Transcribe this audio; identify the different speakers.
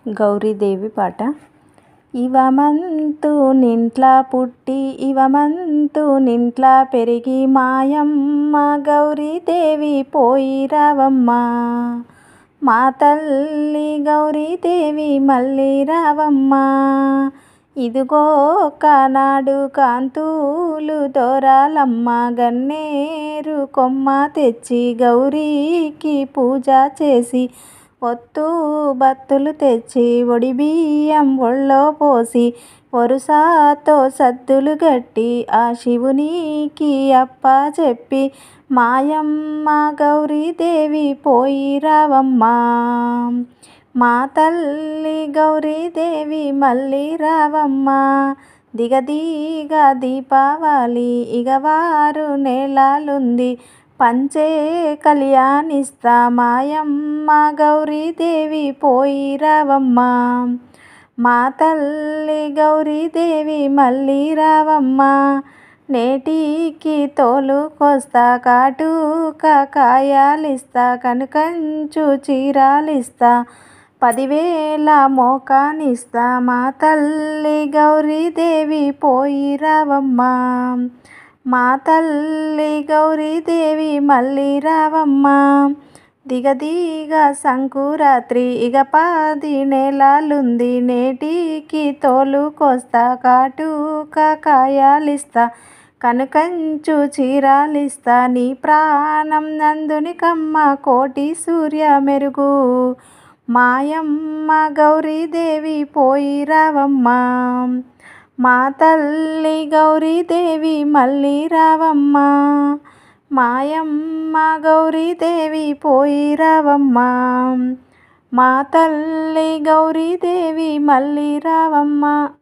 Speaker 1: గౌరీదేవి పాట ఇవమంతు నింట్ల పుట్టి ఇవమంతు నింట్ల పెరిగి మాయమ్మ గౌరీదేవి పోయి రావమ్మ మా తల్లి గౌరీదేవి మళ్ళీ రావమ్మ ఇదిగో కానాడు కాంతులు దోరాలమ్మ గన్నేరు కొమ్మ తెచ్చి గౌరీకి పూజ చేసి ఒత్తు బత్తులు తెచ్చి ఒడి బియ్యం ఒళ్ళో పోసి వరుసతో సద్దులు గట్టి ఆ శివునికి అప్ప చెప్పి మాయమ్మ గౌరీదేవి పోయి రావమ్మ మా తల్లి గౌరీదేవి మళ్ళీ రావమ్మ దిగదిగ దీపావళి ఇగవారు నేలాలుంది పంచే కళ్యాణిస్తా మాయమ్మ గౌరీదేవి పోయి రావమ్మ మా తల్లి గౌరీదేవి మళ్ళీ రావమ్మ నేటికి తోలుకొస్తా కాటుక కాయాలిస్తా కనుకంచు చీరాలిస్తా పదివేల మోకానిస్తా మా తల్లి గౌరీదేవి పోయి రావమ్మ మా తల్లి గౌరీదేవి మళ్ళీ రావమ్మ దిగదిగ సంకురాత్రి ఇక పది నెలలుంది నేటికి తోలుకొస్తా కాటుక కాయాలిస్తా కనుకంచు చీరాలిస్తా నీ ప్రాణం నందుని కమ్మ కోటి సూర్య మెరుగు మాయమ్మ గౌరీదేవి పోయి రావమ్మ మా తల్లి గౌరీదేవి మళ్ళీ రావమ్మ మాయమ్మ గౌరీదేవి పోయి రావమ్మ మా తల్లి గౌరీదేవి మళ్ళీ రావమ్మ